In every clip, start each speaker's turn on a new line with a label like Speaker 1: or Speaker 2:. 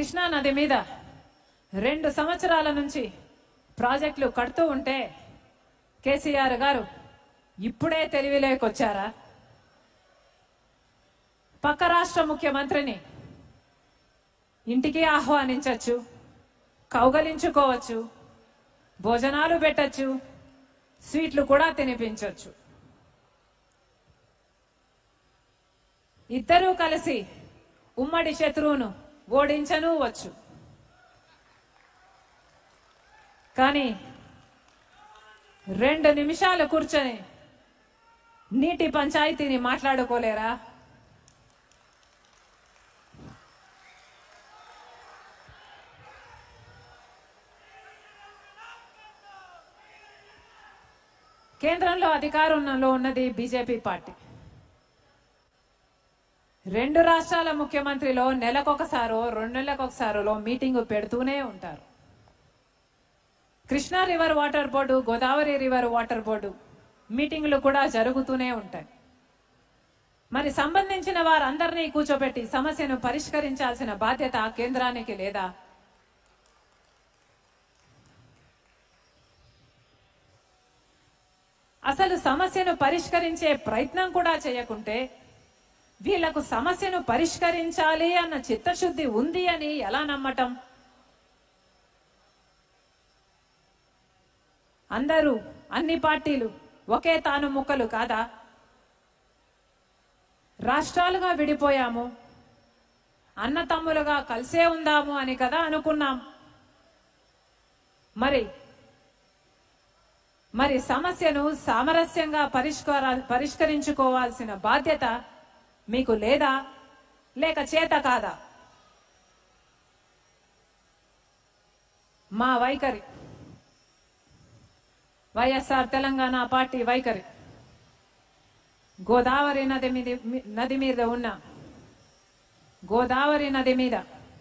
Speaker 1: కృష్ణా నది మీద రెండు సంవత్సరాల నుంచి ప్రాజెక్టులు కడుతూ ఉంటే కేసీఆర్ గారు ఇప్పుడే తెలివిలేకొచ్చారా పక్క రాష్ట్ర ముఖ్యమంత్రిని ఇంటికి ఆహ్వానించవచ్చు కౌగలించుకోవచ్చు భోజనాలు పెట్టచ్చు స్వీట్లు కూడా తినిపించవచ్చు ఇద్దరూ కలిసి ఉమ్మడి శత్రువును ఓడించను వచ్చు కానీ రెండు నిమిషాలు కూర్చొని నీటి పంచాయతీని మాట్లాడుకోలేరా కేంద్రంలో అధికారంలో ఉన్నది బీజేపీ పార్టీ రెండు రాష్ట్రాల ముఖ్యమంత్రిలో నెలకొకసారో రెండు నెలలకొకసారో మీటింగ్ పెడుతూనే ఉంటారు Krishna river water board Godavari river water board మీటింగ్లు కూడా జరుగుతూనే ఉంటాయి మరి సంబంధించిన వారందరినీ కూర్చోబెట్టి సమస్యను పరిష్కరించాల్సిన బాధ్యత కేంద్రానికి లేదా అసలు సమస్యను పరిష్కరించే ప్రయత్నం కూడా చేయకుంటే వీళ్లకు సమస్యను పరిష్కరించాలి అన్న చిత్తశుద్ధి ఉంది అని ఎలా నమ్మటం అందరూ అన్ని పార్టీలు ఒకే తాను ముక్కలు కాదా రాష్ట్రాలుగా విడిపోయాము అన్న తమ్ములుగా కలిసే ఉందాము అని కదా అనుకున్నాం మరి మరి సమస్యను సామరస్యంగా పరిష్కార పరిష్కరించుకోవాల్సిన బాధ్యత మీకు లేదా లేక చేత కాదా మా వైఖరి వైఎస్ఆర్ తెలంగాణ పార్టీ వైఖరి గోదావరి నది మీద నది మీద ఉన్న గోదావరి నది మీద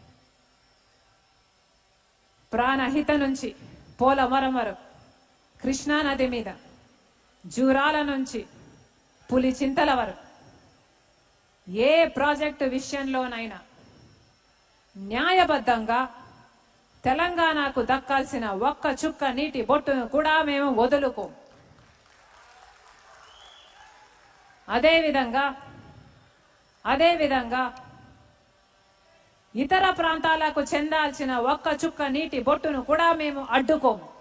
Speaker 1: ప్రాణహిత నుంచి పోలవరం వరకు కృష్ణా నది మీద జూరాల నుంచి పులి చింతల వరకు ఏ ప్రాజెక్టు విషయంలోనైనా న్యాయబద్ధంగా తెలంగాణకు దక్కాల్సిన ఒక్క చుక్క నీటి బొట్టును కూడా మేము వదులుకోం అదేవిధంగా అదేవిధంగా ఇతర ప్రాంతాలకు చెందాల్సిన ఒక్క చుక్క నీటి బొట్టును కూడా మేము అడ్డుకోము